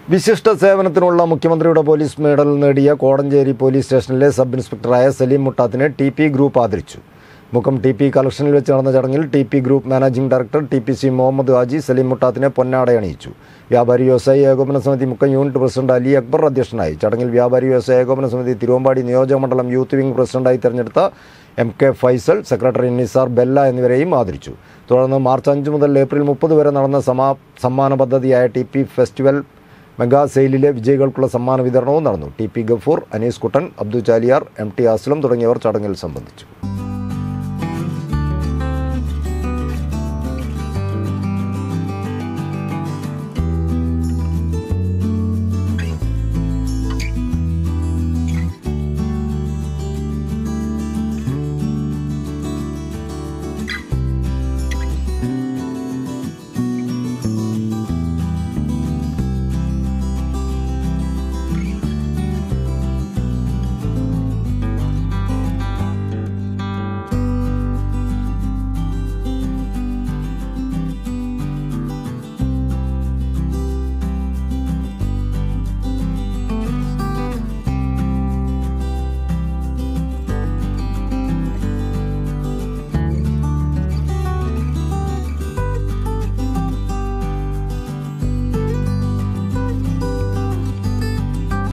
വിശിഷ്ട സേവനത്തിനുള്ള മുഖ്യമന്ത്രിയുടെ പോലീസ് മെഡൽ നേടിയ കോടഞ്ചേരി പോലീസ് സ്റ്റേഷനിലെ സബ് ഇൻസ്പെക്ടറായ സലീം മുട്ടാത്തിനെ ടി പി ഗ്രൂപ്പ് ആദരിച്ചു മുഖം ടി പി കളക്ഷനിൽ വെച്ച് നടന്ന ചടങ്ങിൽ T P group managing director T P C Muhammad Haji Saleem മുട്ടാത്തിനെ പൊന്നാടയണിയിച്ചു വ്യാപാരി വ്യവസായി ഏകോപന സമിതി മുക്കം യൂണിറ്റ് പ്രസിഡന്റ് അലി അക്ബർ അധ്യക്ഷനായി ചടങ്ങിൽ വ്യാപാരി വ്യവസായ ഏകോപന സമിതി തിരുവമ്പാടി നിയോജക മണ്ഡലം യൂത്ത് വിംഗ് പ്രസിഡന്റായി തെരഞ്ഞെടുത്ത M K Faisal secretary Nisar Bella എന്നിവരെയും ആദരിച്ചു തുടർന്ന് മാർച്ച് അഞ്ച് മുതൽ ഏപ്രിൽ മുപ്പത് വരെ നടന്ന സമാ സമ്മാന പദ്ധതിയായ ടി പി ഫെസ്റ്റിവൽ മെഗാ സെയിലിലെ വിജയികൾക്കുള്ള സമ്മാന വിതരണവും നടന്നു T P Gafoor Anees Kuttan Abdu Chaliyar M T Aslam തുടങ്ങിയവർ ചടങ്ങിൽ സംബന്ധിച്ചു